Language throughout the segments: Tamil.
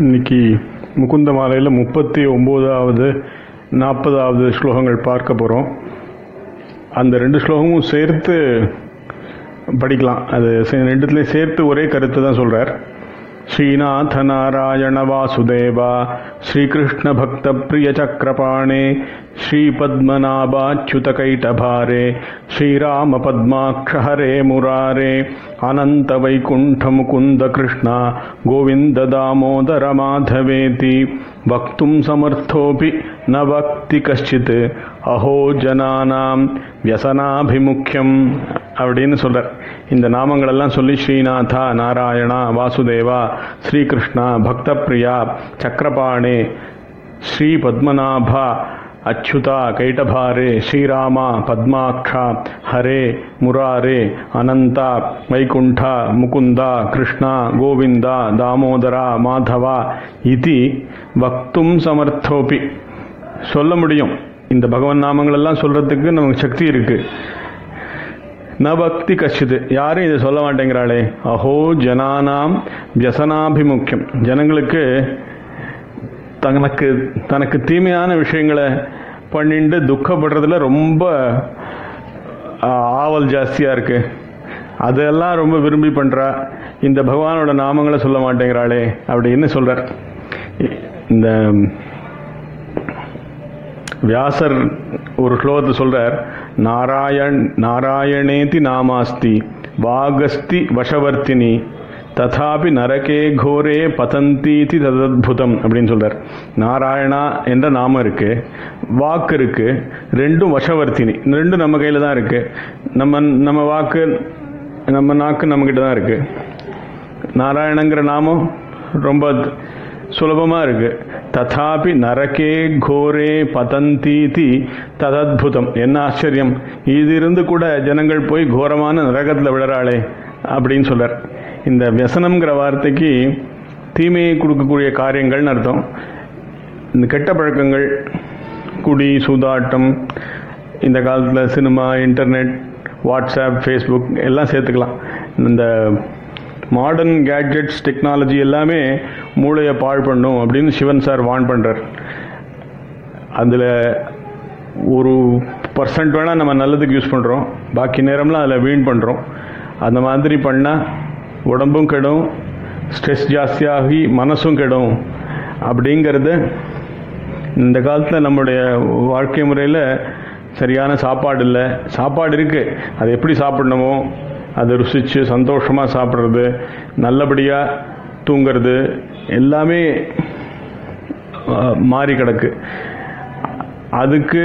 இன்னைக்கு முகுந்த மாலையில் முப்பத்தி ஒம்போதாவது நாற்பதாவது ஸ்லோகங்கள் பார்க்க போகிறோம் அந்த ரெண்டு ஸ்லோகமும் சேர்த்து படிக்கலாம் அது சே- ரெண்டுத்துலேயும் சேர்த்து ஒரே கருத்து தான் சொல்கிறார் ஸ்ரீநாத நாராயண வாசுதேவா ஸ்ரீகிருஷ்ண பக்த பிரிய சக்கரபாணே ஸ்ரீபத்மநாபாச்சுத கைட்டபாரே ஸ்ரீராம பத்மாக்ஷ ஹரே முராரே அனந்த வைகுண்ட முகுந்த கிருஷ்ணா கோவிந்த தாமோதர மாதவேதி வக்தும் சமர்த்தோபி ந வக்தி கஷ்டித் அஹோ ஜனானாம் வியசனாபிமுக்கியம் அப்படின்னு சொல்றார் இந்த நாமங்களெல்லாம் சொல்லி ஸ்ரீநாதா நாராயணா வாசுதேவா ஸ்ரீகிருஷ்ணா பக்தப்பிரியா சக்கரபாணே ஸ்ரீ பத்மநாபா அச்சுதா கைட்டபாரே ஸ்ரீராமா பத்மாக்ஷா ஹரே முராரே அனந்தா வைகுண்டா முகுந்தா கிருஷ்ணா கோவிந்தா தாமோதரா மாதவா இது வக்தும் சமர்த்தோபி சொல்ல முடியும் இந்த பகவன் நாமங்கள் எல்லாம் சொல்றதுக்கு நமக்கு சக்தி இருக்கு ந பக்தி கஷ்டிது யாரும் இதை சொல்ல மாட்டேங்கிறாளே அஹோ ஜனானாம் வியசனாபிமுக்கியம் ஜனங்களுக்கு தனக்கு தனக்கு தீமையான விஷயங்களை பண்ணிட்டு துக்கப்படுறதுல ரொம்ப ஆ, ஆவல் ஜாஸ்தியாக இருக்கு அதெல்லாம் ரொம்ப விரும்பி பண்ணுறா இந்த பகவானோட நாமங்களை சொல்ல மாட்டேங்கிறாளே அப்படின்னு சொல்கிறார் இந்த வியாசர் ஒரு ஸ்லோகத்தை சொல்றார் நாராயண் நாராயணேதி நாமாஸ்தி வாகஸ்தி வசவர்த்தினி ததாபி நரகே கோரே பதந்தீதி ததத்புதம் அப்படின்னு சொல்றார் நாராயணா என்ற நாமம் இருக்கு வாக்கு இருக்கு ரெண்டும் வசவர்த்தினி இந்த ரெண்டும் நம்ம கையில தான் இருக்கு நம்ம நம்ம வாக்கு நம்ம நாக்கு நம்ம கிட்ட தான் இருக்கு நாராயணங்கிற நாமம் ரொம்ப சுலபமாக இருக்கு ததாபி நரகே கோரே பதந்தீதி ததத்புதம் என்ன ஆச்சரியம் இது இருந்து கூட ஜனங்கள் போய் கோரமான நரகத்தில் விழறாளே அப்படின்னு சொல்றார் இந்த வியசனம்ங்கிற வார்த்தைக்கு தீமையை கொடுக்கக்கூடிய காரியங்கள்னு அர்த்தம் இந்த கெட்ட பழக்கங்கள் குடி சூதாட்டம் இந்த காலத்தில் சினிமா இன்டர்நெட் வாட்ஸ்அப் ஃபேஸ்புக் எல்லாம் சேர்த்துக்கலாம் இந்த மாடர்ன் கேட்ஜெட்ஸ் டெக்னாலஜி எல்லாமே மூளையை பாழ் பண்ணும் அப்படின்னு சிவன் சார் வான் பண்ணுறார் அதில் ஒரு பர்சன்ட் வேணால் நம்ம நல்லதுக்கு யூஸ் பண்ணுறோம் பாக்கி நேரம்லாம் அதில் வீண் பண்ணுறோம் அந்த மாதிரி பண்ணால் உடம்பும் கெடும் ஸ்ட்ரெஸ் ஜாஸ்தியாகி மனசும் கெடும் அப்படிங்கிறது இந்த காலத்தில் நம்முடைய வாழ்க்கை முறையில் சரியான சாப்பாடு இல்லை சாப்பாடு இருக்குது அது எப்படி சாப்பிடணுமோ அதை ருசித்து சந்தோஷமாக சாப்பிட்றது நல்லபடியாக தூங்கிறது எல்லாமே அஹ், மாறி கிடக்கு அதுக்கு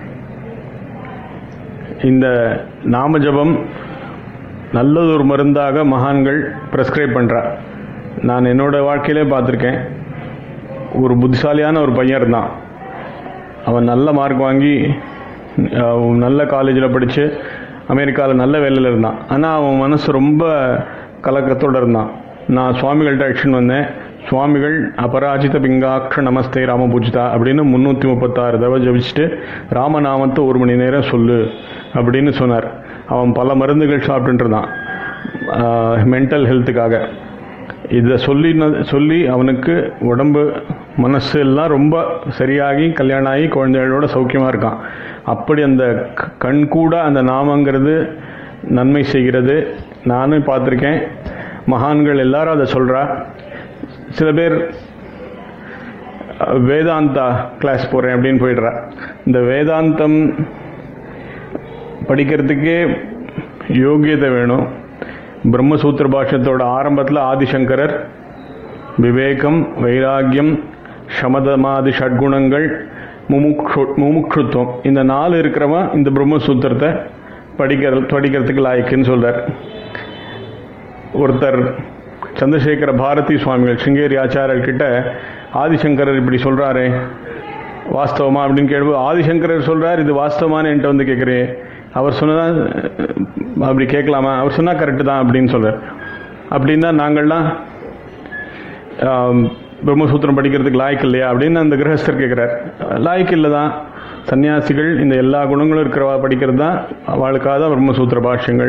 இந்த நாம ஜபம் நல்லதொரு மருந்தாக மகான்கள் ப்ரெஸ்கிரைப் பண்ணுறா நான் என்னோட வாழ்க்கையிலே பார்த்துருக்கேன் ஒரு புத்திசாலியான ஒரு பையன் இருந்தான் அவன் நல்ல மார்க் வாங்கி அஹ், நல்ல காலேஜில் படித்து அமெரிக்காவில் நல்ல வேலையில் இருந்தான் ஆனால் அவன் மனசு ரொம்ப கலக்கத்தோடு இருந்தான் நான் சுவாமிகள்கிட்ட அக்ஷன் வந்தேன் சுவாமிகள் அபராஜித பிங்காட்ச நமஸ்தே ராமபூஜிதா அப்படின்னு முந்நூற்றி முப்பத்தாறு தடவை ஜபிச்சுட்டு ராமநாமத்தை ஒரு மணி நேரம் சொல்லு அப்படின்னு சொன்னார் அவன் பல மருந்துகள் சாப்பிட்டுட்டு இருந்தான் மென்டல் ஹெல்த்துக்காக இதை சொல்லி சொல்லி அவனுக்கு உடம்பு மனசு எல்லாம் ரொம்ப சரியாகி கல்யாணம் ஆகி குழந்தைகளோட சௌக்கியமாக இருக்கான் அப்படி அந்த க- கண் கூட அந்த நாமங்கிறது நன்மை செய்கிறது நானும் பார்த்துருக்கேன் மகான்கள் எல்லாரும் அதை சொல்கிறா சில பேர் அஹ், வேதாந்தா கிளாஸ் போகிறேன் அப்படின்னு போயிடுறா இந்த வேதாந்தம் படிக்கிறதுக்கே யோகியதை வேணும் பிரம்மசூத்திர பாஷ்யத்தோட ஆரம்பத்தில் ஆதிசங்கரர் விவேகம் வைராக்கியம் சமதமாதி ஷட்குணங்கள் முமுக்ஷு முமுக்ஷுத்துவம் இந்த நாலு இருக்கிறவன் இந்த பிரம்மசூத்திரத்தை படிக்கிற படிக்கிறதுக்கு லாய்க்குன்னு சொல்றார் ஒருத்தர் சந்திரசேகர பாரதி சுவாமிகள் சிங்கேரி ஆச்சாரியர் கிட்ட ஆதிசங்கரர் இப்படி சொல்றாரே வாஸ்தவமா அப்படின்னு கேள்வி ஆதிசங்கரர் சொல்றார் இது வாஸ்தவமான என்கிட்ட வந்து கேட்குறேன் அவர் சொன்னதா அப்படி கேட்கலாமா அவர் சொன்னா கரெக்டு தான் அப்படின்னு சொல்றார் அப்படின்னா நாங்கள்லாம் ஆம், பிரம்மசூத்திரம் படிக்கிறதுக்கு லாய்க்கு இல்லையா அப்படின்னு அந்த கிரகஸ்தர் கேட்குறார் லாய்க்கு இல்லை தான் சன்னியாசிகள் இந்த எல்லா குணங்களும் இருக்கிறவா படிக்கிறது தான் அவளுக்காக தான் பிரம்மசூத்திர பாஷ்யங்கள்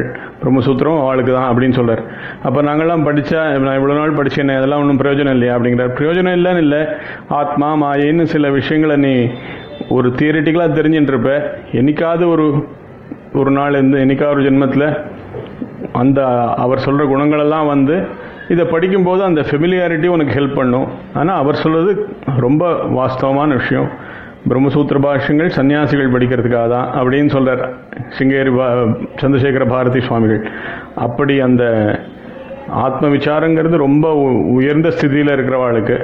பிரம்மசூத்திரம் அவளுக்கு தான் அப்படின்னு சொல்றார் அப்போ நாங்கள்லாம் படித்தா நான் இவ்வளோ நாள் படிச்சேனே அதெல்லாம் ஒன்றும் பிரயோஜனம் இல்லையா அப்படிங்கிறார் பிரயோஜனம் இல்லைன்னு இல்லை ஆத்மா மாயின்னு சில விஷயங்களை நீ ஒரு தியரிட்டிக்கலாக தெரிஞ்சுட்டு இருப்ப என்னைக்காவது ஒரு ஒரு நாள் இந்த என்னைக்காவது ஒரு ஜென்மத்தில் அந்த அவர் சொல்கிற குணங்களெல்லாம் வந்து இதை படிக்கும்போது அந்த ஃபெமிலியாரிட்டி உனக்கு ஹெல்ப் பண்ணும் ஆனால் அவர் சொல்கிறது ரொம்ப வாஸ்தவமான விஷயம் பிரம்மசூத்திர பாஷ்யங்கள் சன்னியாசிகள் படிக்கிறதுக்காக தான் அப்படின்னு சொல்கிறார் சிங்கேரி பா சந்திரசேகர பாரதி சுவாமிகள் அப்படி அந்த ஆத்ம விசாரங்கிறது ரொம்ப உ- உயர்ந்த ஸ்திதியில் இருக்கிறவாளுக்கு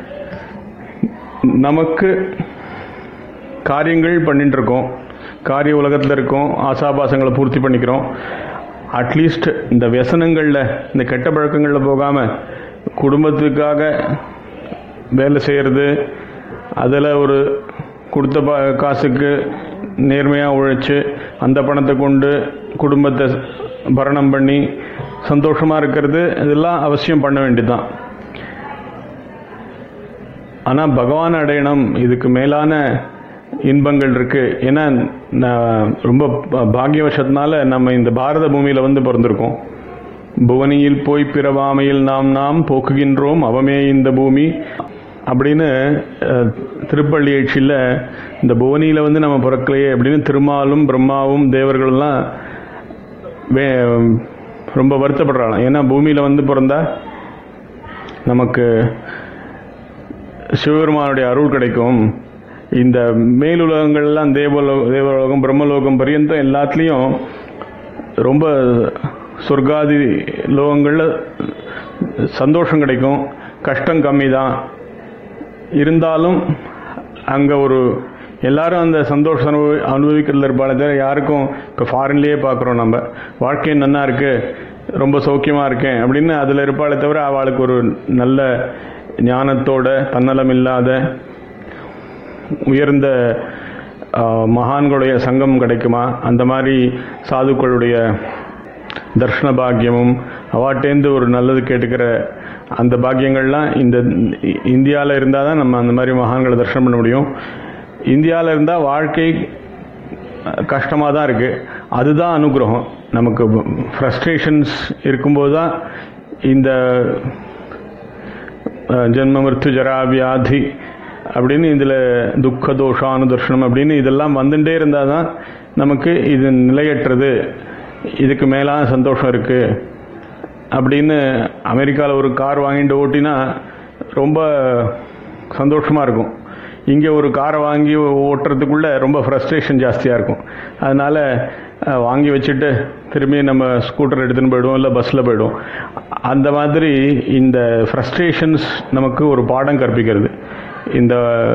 நமக்கு காரியங்கள் பண்ணிட்டு இருக்கோம் காரிய உலகத்தில் இருக்கோம் ஆசாபாசங்களை பூர்த்தி பண்ணிக்கிறோம் அட்லீஸ்ட் இந்த व्यसனங்களில் இந்த கெட்ட பழக்கங்களில் போகாமல் குடும்பத்துக்காக வேலை செய்கிறது அதில் ஒரு கொடுத்த பா காசுக்கு நேர்மையாக உழைச்சு அந்த பணத்தை கொண்டு குடும்பத்தை பரணம் பண்ணி சந்தோஷமாக இருக்கிறது இதெல்லாம் அவசியம் பண்ண வேண்டியதுதான் ஆனால் பகவான் அடையணும் இதுக்கு மேலான இன்பங்கள் இருக்கு ஏன்னா நான் ரொம்ப ப- பாக்கியவசத்தினால நம்ம இந்த பாரத பூமியில வந்து பிறந்திருக்கோம் புவனியில் போய் பிறவாமையில் நாம் நாம் போக்குகின்றோம் அவமே இந்த பூமி அப்படின்னு அஹ், திருப்பள்ளி எழுச்சியில் இந்த புவனியில் வந்து நம்ம பிறக்கலையே அப்படின்னு திருமாலும் பிரம்மாவும் தேவர்கள்லாம் வே ரொம்ப வருத்தப்படுறாங்க ஏன்னா பூமியில் வந்து பிறந்தா நமக்கு சிவபெருமானுடைய அருள் கிடைக்கும் இந்த மேலுலகங்கள்லாம் தேவலோ தேவலோகம் பிரம்மலோகம் பரியந்தம் எல்லாத்துலேயும் ரொம்ப சொர்க்காதி லோகங்களில் சந்தோஷம் கிடைக்கும் கஷ்டம் கம்மி தான் இருந்தாலும் அங்கே ஒரு எல்லாரும் அந்த சந்தோஷம் அனுபவி அனுபவிக்கிறதுல இருப்பாளே தவிர யாருக்கும் இப்போ ஃபாரின்லேயே பார்க்குறோம் நம்ம வாழ்க்கை நன்னா இருக்கு ரொம்ப சௌக்கியமாக இருக்கேன் அப்படின்னு அதில் இருப்பாளே தவிர அவளுக்கு ஒரு நல்ல ஞானத்தோட தன்னலம் இல்லாத உயர்ந்த ஆ, மகான்களுடைய சங்கம் கிடைக்குமா அந்த மாதிரி சாதுக்களுடைய தர்ஷன பாக்கியமும் அவாட்டேந்து ஒரு நல்லது கேட்டுக்கிற அந்த பாக்கியங்கள்லாம் இந்த இந்தியாவில் இருந்தால் தான் நம்ம அந்த மாதிரி மகான்களை தரிசனம் பண்ண முடியும் இந்தியாவில் இருந்தால் வாழ்க்கை கஷ்டமாக தான் இருக்குது அதுதான் அனுகிரகம் நமக்கு ஃப்ரஸ்ட்ரேஷன்ஸ் இருக்கும்போது தான் இந்த அஹ், ஜென்ம மிருத்து ஜரா வியாதி அப்படின்னு இதில் துக்க தோஷானு தர்ஷனம் அப்படின்னு இதெல்லாம் வந்துட்டே இருந்தால் தான் நமக்கு இது நிலையற்றது இதுக்கு மேலான சந்தோஷம் இருக்குது அப்படின்னு அமெரிக்காவில் ஒரு கார் வாங்கிட்டு ஓட்டினா ரொம்ப சந்தோஷமாக இருக்கும் இங்கே ஒரு காரை வாங்கி ஓட்டுறதுக்குள்ள ரொம்ப ஃப்ரஸ்ட்ரேஷன் ஜாஸ்தியாக இருக்கும் அதனால் அஹ், வாங்கி வச்சுட்டு திரும்பி நம்ம ஸ்கூட்டர் எடுத்துன்னு போயிடுவோம் இல்லை பஸ்ஸில் போயிடுவோம் அந்த மாதிரி இந்த ஃப்ரஸ்ட்ரேஷன்ஸ் நமக்கு ஒரு பாடம் கற்பிக்கிறது இந்த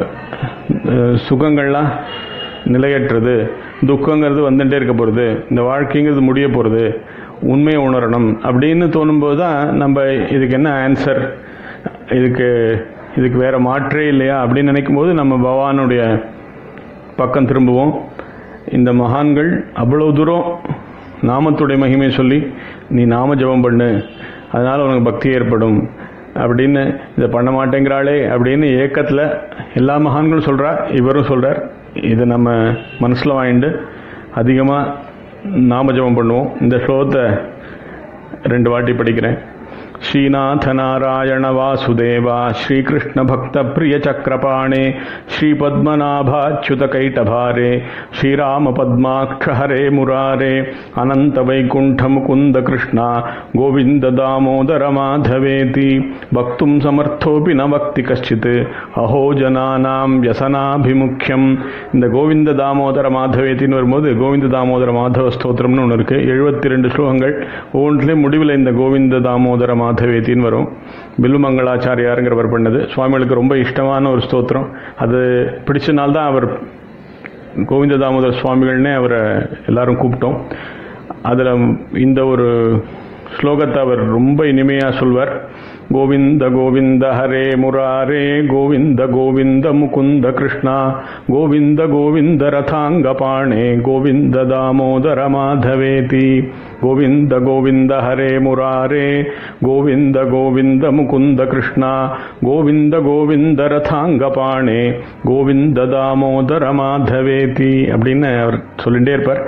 அஹ், சுகங்கள்லாம் நிலையற்றது துக்கங்கிறது வந்துட்டே இருக்க போகிறது இந்த வாழ்க்கைங்கிறது முடிய போகிறது உண்மையை உணரணும் அப்படின்னு தோணும்போது தான் நம்ம இதுக்கு என்ன ஆன்சர் இதுக்கு இதுக்கு வேற மாற்றே இல்லையா அப்படின்னு நினைக்கும் போது நம்ம பகவானுடைய பக்கம் திரும்புவோம் இந்த மகான்கள் அவ்வளவு தூரம் நாமத்துடைய மகிமை சொல்லி நீ நாம ஜெபம் பண்ணு அதனால உனக்கு பக்தி ஏற்படும் அப்படின்னு இதை பண்ண மாட்டேங்கிறாளே அப்படின்னு ஏக்கத்தில் எல்லா மகான்களும் சொல்றா இவரும் சொல்றார் இதை நம்ம மனசில் வாங்கிட்டு அதிகமாக நாம ஜெபம் பண்ணுவோம் இந்த ஸ்லோகத்தை ரெண்டு வாட்டி படிக்கிறேன் श्रीनाथ नारायण वासुदेवा श्रीकृष्ण भक्त प्रिय चक्रपाणे श्रीपद्मनाभाच्युत कैटभारे श्रीराम पद्माक्ष हरे मुरारे अनंत वैकुंठ मुकुंद कृष्णा गोविंद दामोदर माधवेति वक्तुं समर्थोऽपि न वक्ति कश्चित् अहो जनानां व्यसनाभिमुख्यம் இந்த கோவிந்த தாமோதர மாதவேத்தின்னு வரும்போது கோவிந்த தாமோதர மாதவ ஸ்தோத்திரம்னு ஒன்று இருக்கு எழுபத்தி ரெண்டு ஸ்லோகங்கள் ஒவ்வொன்றுலேயும் முடிவில் இந்த கோவிந்த தாமோதர மாதவேத்தின்னு வரும் பில்லுமங்களாச்சாரியாருங்கிறவர் பண்ணது சுவாமிகளுக்கு ரொம்ப இஷ்டமான ஒரு ஸ்தோத்திரம் அது பிடிச்சனால்தான் தான் அவர் கோவிந்த தாமோதர சுவாமிகள்னே அவரை எல்லாரும் கூப்பிட்டோம் அதில் இந்த ஒரு ஸ்லோகத்தை அவர் ரொம்ப இனிமையாக சொல்வார் கோவிந்த கோவிந்த ஹரே முராரே கோவிந்த கோவிந்த முகுந்த கிருஷ்ணா கோவிந்த கோவிந்த ரதாங்க பாணே கோவிந்த தாமோதர மாதவேதி கோவிந்த கோவிந்த ஹரே முராரே கோவிந்த கோவிந்த முகுந்த கிருஷ்ணா கோவிந்த கோவிந்த ரதாங்க பாணே கோவிந்த தாமோதர மாதவேதி அப்படின்னு அவர் சொல்லிட்டே இருப்பார்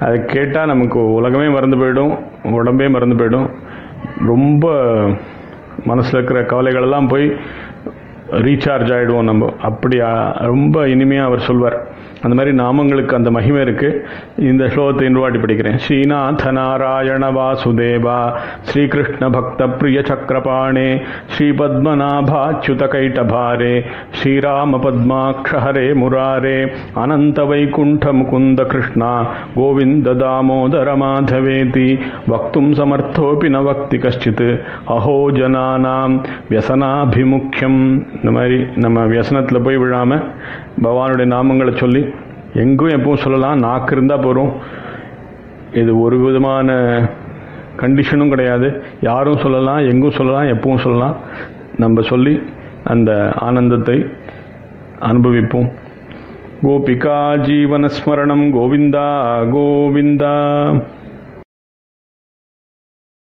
அதை கேட்டால் நமக்கு உலகமே மறந்து போயிடும் உடம்பே மறந்து போயிடும் ரொம்ப மனசில் இருக்கிற கவலைகளெல்லாம் போய் ரீசார்ஜ் ஆகிடுவோம் நம்ம அப்படி ஆ, ரொம்ப இனிமையாக அவர் சொல்வார் அந்த மாதிரி நாமங்களுக்கு அந்த மகிமை இருக்கு இந்த ஸ்லோகத்தை இன்னொரு படிக்கிறேன் ஸ்ரீநாத நாராயண வாசுதேவா ஸ்ரீகிருஷ்ண பக்த பிரிய சக்கரபாணே ஸ்ரீ பத்மநாபாச்சுத கைட்டபாரே ஸ்ரீராம பத்மாக்ஷ ஹரே முராரே அனந்த வைகுண்ட முகுந்த கிருஷ்ணா கோவிந்த தாமோதர மாதவேதி வக்தும் சமர்த்தோபி ந வக்தி கஷ்டித் அஹோ ஜனானாம் வியசனாபிமுக்கியம் இந்த மாதிரி நம்ம வியசனத்தில் போய் விழாம பகவானுடைய நாமங்களை சொல்லி எங்கும் எப்பவும் சொல்லலாம் நாக்கு இருந்தால் போகிறோம் இது ஒரு விதமான கண்டிஷனும் கிடையாது யாரும் சொல்லலாம் எங்கும் சொல்லலாம் எப்பவும் சொல்லலாம் நம்ம சொல்லி அந்த ஆனந்தத்தை அனுபவிப்போம் கோபிகா ஜீவனஸ்மரணம் கோவிந்தா கோவிந்தா